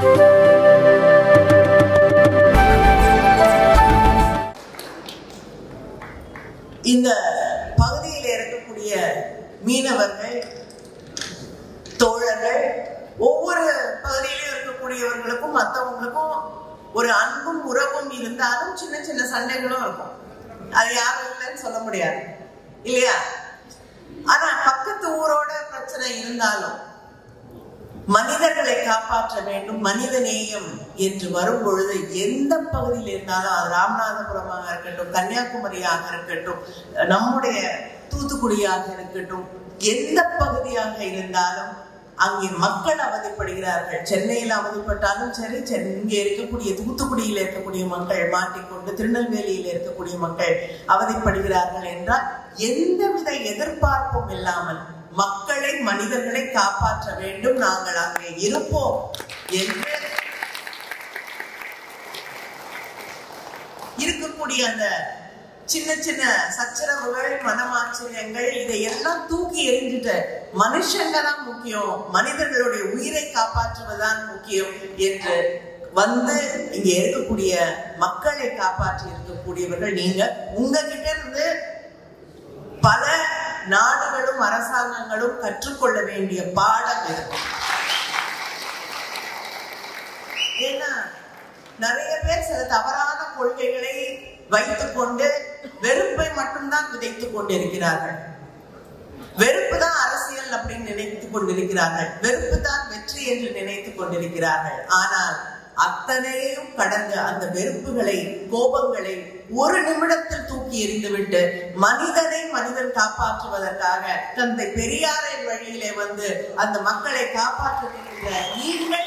இந்த பகுதியில் இருக்கக்கூடிய மீனவர்கள் தோழர்கள் ஒவ்வொரு பகுதியிலும் இருக்கக்கூடியவர்களுக்கும் மற்றவங்களுக்கும் ஒரு அன்பும் உறவும் இருந்தாலும் சின்ன சின்ன சண்டைகளும் இருக்கும் அது யாரும் இல்லைன்னு சொல்ல முடியாது இல்லையா ஆனா பக்கத்து ஊரோட பிரச்சனை இருந்தாலும் மனிதர்களை காப்பாற்ற வேண்டும் மனித நேயம் என்று வரும் பொழுது எந்த பகுதியில் இருந்தாலும் அது ராமநாதபுரமாக இருக்கட்டும் கன்னியாகுமரியாக இருக்கட்டும் நம்முடைய தூத்துக்குடியாக இருக்கட்டும் எந்த பகுதியாக இருந்தாலும் அங்கே மக்கள் அவதிப்படுகிறார்கள் சென்னையில் அவதிப்பட்டாலும் சரி சென்- இங்கே இருக்கக்கூடிய தூத்துக்குடியில் இருக்கக்கூடிய மக்கள் மாட்டிக்கொண்டு திருநெல்வேலியில் இருக்கக்கூடிய மக்கள் அவதிப்படுகிறார்கள் என்றால் எந்தவித எதிர்பார்ப்பும் இல்லாமல் மக்களை மனிதர்களை காப்பாற்ற வேண்டும் நாங்கள் அங்கே இருப்போம் என்று இருக்கக்கூடிய அந்த சின்ன சின்ன சச்சரவுகள் மனமாச்சரியங்கள் இதையெல்லாம் தூக்கி எறிஞ்சிட்டு மனுஷங்க தான் முக்கியம் மனிதர்களுடைய உயிரை காப்பாற்றுவதுதான் முக்கியம் என்று வந்து இங்க இருக்கக்கூடிய மக்களை காப்பாற்றி இருக்கக்கூடியவர்கள் நீங்க உங்ககிட்ட இருந்து பல நாடுகளும் அரசாங்கங்களும் கற்றுக்கொள்ள வேண்டிய பாடம் இது ஏன்னா நிறைய பேர் சில தவறான கொள்கைகளை வைத்துக் கொண்டு வெறுப்பை மட்டும்தான் விதைத்துக் கொண்டிருக்கிறார்கள் வெறுப்பு தான் அரசியல் அப்படின்னு நினைத்துக் கொண்டிருக்கிறார்கள் வெறுப்பு தான் வெற்றி என்று நினைத்துக் கொண்டிருக்கிறார்கள் ஆனால் அத்தனையும் கடந்த அந்த வெறுப்புகளை கோபங்களை ஒரு நிமிடத்தில் தூக்கி எறிந்துவிட்டு மனிதனை மனிதன் காப்பாற்றுவதற்காக தந்தை பெரியாரின் வழியிலே வந்து அந்த மக்களை காப்பாற்றுகின்ற நீங்கள்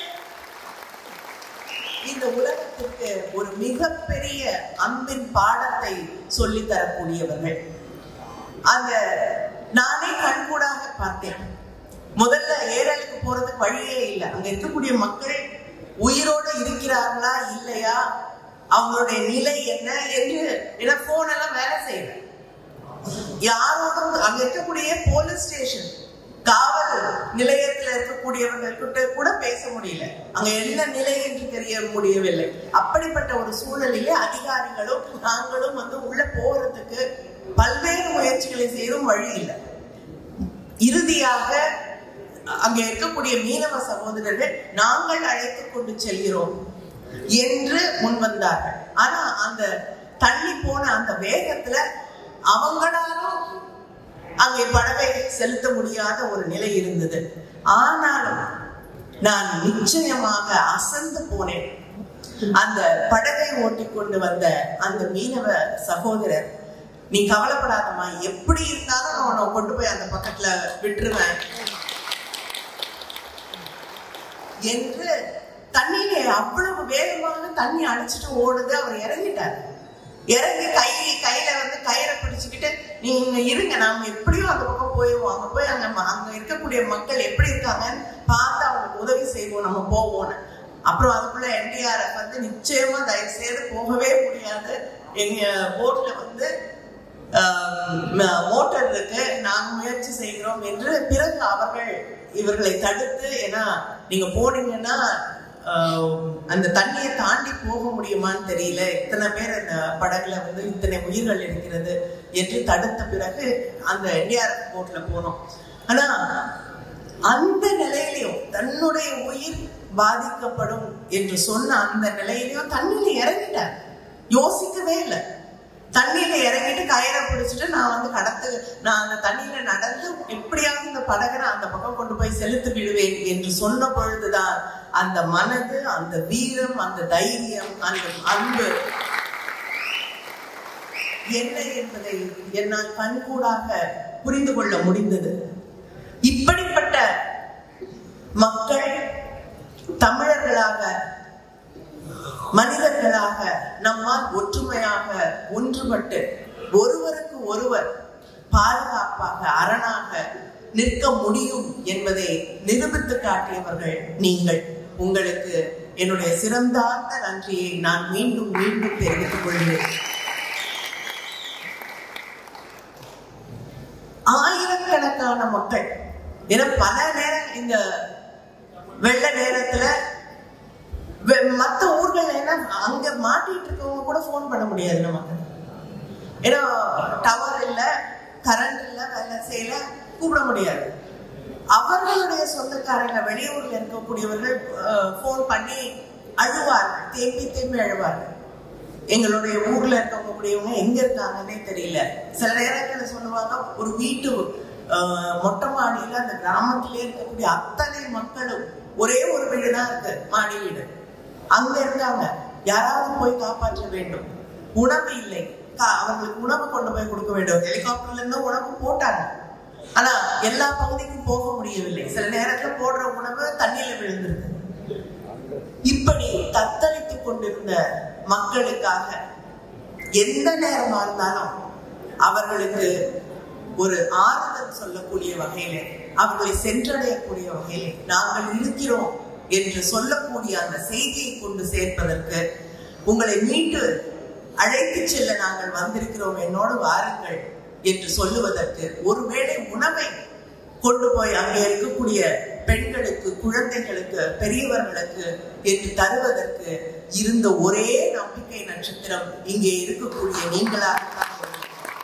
இந்த உலகத்திற்கு ஒரு மிகப்பெரிய அன்பின் பாடத்தை சொல்லித் தரக்கூடியவர்கள் அந்த நானே கண்கூடாக பார்த்தேன் முதல்ல ஏரலுக்கு போறதுக்கு வழியே இல்லை அங்க இருக்கக்கூடிய மக்கள் உயிரோடு இருக்கிறார்களா இல்லையா அவங்களுடைய நிலை என்ன என்று ஏன்னா போன் எல்லாம் வேலை செய்யல யாரோடும் அங்க இருக்கக்கூடிய போலீஸ் ஸ்டேஷன் காவல் நிலையத்துல இருக்கக்கூடியவர்கள் கிட்ட கூட பேச முடியல அங்க என்ன நிலை என்று தெரிய முடியவில்லை அப்படிப்பட்ட ஒரு சூழலிலே அதிகாரிகளும் நாங்களும் வந்து உள்ள போறதுக்கு பல்வேறு முயற்சிகளை செய்யவும் வழி இல்லை இறுதியாக அங்க இருக்கக்கூடிய மீனவ சகோதரர்கள் நாங்கள் அழைத்துக் கொண்டு செல்கிறோம் என்று முன் வந்தார்கள் ஆனா அந்த தள்ளி போன அந்த வேகத்துல அவங்களாலும் அங்கே படகை செலுத்த முடியாத ஒரு நிலை இருந்தது ஆனாலும் நான் நிச்சயமாக அசந்து போனேன் அந்த படகை ஓட்டிக்கொண்டு வந்த அந்த மீனவ சகோதரர் நீ கவலைப்படாதம்மா எப்படி இருந்தாலும் நான் உன்னை கொண்டு போய் அந்த பக்கத்துல விட்டுருவேன் என்று தண்ணியிலே அவ்வளவு வேகமாக தண்ணி அடிச்சிட்டு ஓடுது அவர் இறங்கிட்டார் இறங்கி கை கையில வந்து கயிறை பிடிச்சுக்கிட்டு நீங்க இருங்க நாம எப்படியும் அந்த பக்கம் போயிடுவோம் அங்க போய் அங்க ம- அங்க இருக்கக்கூடிய மக்கள் எப்படி இருக்காங்கன்னு பார்த்து அவங்களுக்கு உதவி செய்வோம் நம்ம போவோம்னு அப்புறம் அதுக்குள்ள என்டிஆர்எஃப் வந்து நிச்சயமா தயவு செய்து போகவே முடியாது எங்க போட்ல வந்து மோட்டர் இருக்கு நாங்க முயற்சி செய்கிறோம் என்று பிறகு அவர்கள் இவர்களை தடுத்து ஏன்னா நீங்க போனீங்கன்னா ஆஹ், அந்த தண்ணியை தாண்டி போக முடியுமான்னு தெரியல இத்தனை பேர் அந்த படகுல வந்து இத்தனை உயிர்கள் இருக்கிறது என்று தடுத்த பிறகு அந்த என்டிஆர்எஃப் போட்ல போனோம் ஆனா அந்த நிலையிலையும் தன்னுடைய உயிர் பாதிக்கப்படும் என்று சொன்ன அந்த நிலையிலையும் தண்ணியில இறங்கிட்டார் யோசிக்கவே இல்லை தண்ணியில இறங்கிட்டு கயிறை பிடிச்சிட்டு நான் வந்து கடத்து நான் அந்த தண்ணியில நடந்து எப்படியாவது இந்த படகை நான் அந்த பக்கம் கொண்டு போய் செலுத்தி விடுவேன் என்று சொன்ன பொழுதுதான் அந்த மனது அந்த வீரம் அந்த தைரியம் அந்த அன்பு என்ன என்பதை என்னால் கண்கூடாக புரிந்து கொள்ள முடிந்தது இப்படிப்பட்ட மக்கள் தமிழர்களாக மனிதர்களாக நம்மால் ஒற்றுமையாக ஒன்றுபட்டு ஒருவருக்கு ஒருவர் பாதுகாப்பாக அரணாக நிற்க முடியும் என்பதை நிரூபித்து காட்டியவர்கள் நீங்கள் உங்களுக்கு என்னுடைய சிறந்தார்ந்த நன்றியை நான் மீண்டும் மீண்டும் தெரிவித்துக் கொள்கிறேன் ஆயிரக்கணக்கான மக்கள் என பல நேரம் இந்த வெள்ள நேரத்துல மாட்டிட்டு இருக்கவங்க கூட ஃபோன் பண்ண முடியாது நமக்கு ஏன்னா டவர் இல்ல கரண்ட் இல்ல வேலை செய்யல கூப்பிட முடியாது அவர்களுடைய சொந்தக்காரங்க வெளியூர்ல இருக்கக்கூடியவர்கள் ஃபோன் பண்ணி அழுவார்கள் தேம்பி தேம்பி அழுவார்கள் எங்களுடைய ஊர்ல இருக்கக்கூடியவங்க எங்க இருக்காங்கன்னே தெரியல சில நேரங்கள்ல சொல்லுவாங்க ஒரு வீட்டு அஹ், மொட்டை மாடியில அந்த கிராமத்திலே இருக்கக்கூடிய அத்தனை மக்களும் ஒரே ஒரு வீடு தான் இருக்கு மாடி வீடு அங்க இருக்காங்க யாராவது போய் காப்பாற்ற வேண்டும் உணவு இல்லை கா- அவங்களுக்கு உணவு கொண்டு போய் கொடுக்க வேண்டும் ஹெலிகாப்டர்ல இருந்து உணவு போட்டாங்க ஆனா எல்லா பகுதிக்கும் போக முடியவில்லை சில நேரத்துல போடுற உணவு தண்ணியில விழுந்துருது இப்படி தத்தளித்துக் கொண்டிருந்த மக்களுக்காக எந்த நேரமா இருந்தாலும் அவர்களுக்கு ஒரு ஆறுதல் சொல்லக்கூடிய வகையிலே அவர்களை சென்றடையக்கூடிய வகையிலே நாங்கள் இருக்கிறோம் என்று சொல்லக்கூடிய அந்த செய்தியை கொண்டு சேர்ப்பதற்கு உங்களை மீட்டு அழைத்து செல்ல நாங்கள் வந்திருக்கிறோம் என்னோடு வாருங்கள் என்று சொல்லுவதற்கு ஒருவேளை உணவை கொண்டு போய் அங்கே இருக்கக்கூடிய பெண்களுக்கு குழந்தைகளுக்கு பெரியவர்களுக்கு என்று தருவதற்கு இருந்த ஒரே நம்பிக்கை நட்சத்திரம் இங்கே இருக்கக்கூடிய நீங்களாகத்தான் இருக்கிறீர்கள்.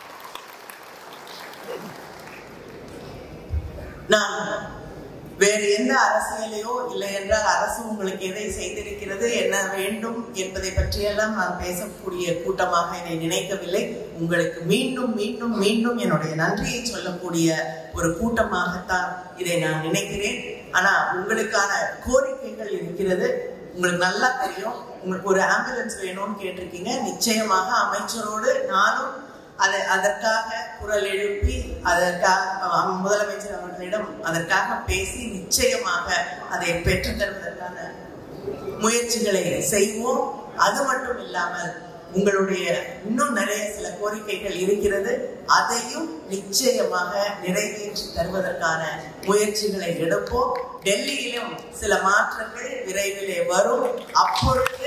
நான் வேறு எந்த அரசியலையோ இல்லை என்றால் அரசு உங்களுக்கு எதை செய்திருக்கிறது என்ன வேண்டும் என்பதை பற்றியெல்லாம் நான் பேசக்கூடிய கூட்டமாக இதை நினைக்கவில்லை உங்களுக்கு மீண்டும் மீண்டும் மீண்டும் என்னுடைய நன்றியை சொல்லக்கூடிய ஒரு கூட்டமாகத்தான் இதை நான் நினைக்கிறேன் ஆனா உங்களுக்கான கோரிக்கைகள் இருக்கிறது உங்களுக்கு நல்லா தெரியும் உங்களுக்கு ஒரு ஆம்புலன்ஸ் வேணும்னு கேட்டிருக்கீங்க நிச்சயமாக அமைச்சரோடு நானும் அதை அதற்காக குரல் எழுப்பி அதற்காக அஹ், முதலமைச்சர் அவர்களிடம் அதற்காக பேசி நிச்சயமாக அதை பெற்றுத் தருவதற்கான முயற்சிகளை செய்வோம் அது மட்டும் இல்லாமல் உங்களுடைய இன்னும் நிறைய சில கோரிக்கைகள் இருக்கிறது அதையும் நிச்சயமாக நிறைவேற்றி தருவதற்கான முயற்சிகளை எடுப்போம் டெல்லியிலும் சில மாற்றங்கள் விரைவிலே வரும் அப்பொழுது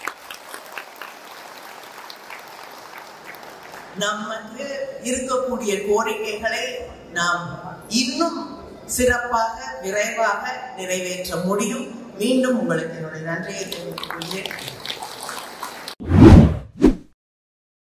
நமக்கு இருக்கக்கூடிய கோரிக்கைகளை நாம் இன்னும் சிறப்பாக விரைவாக நிறைவேற்ற முடியும் மீண்டும் உங்களுக்கு என்னுடைய நன்றியை தெரிவித்துக் கொள்கிறேன்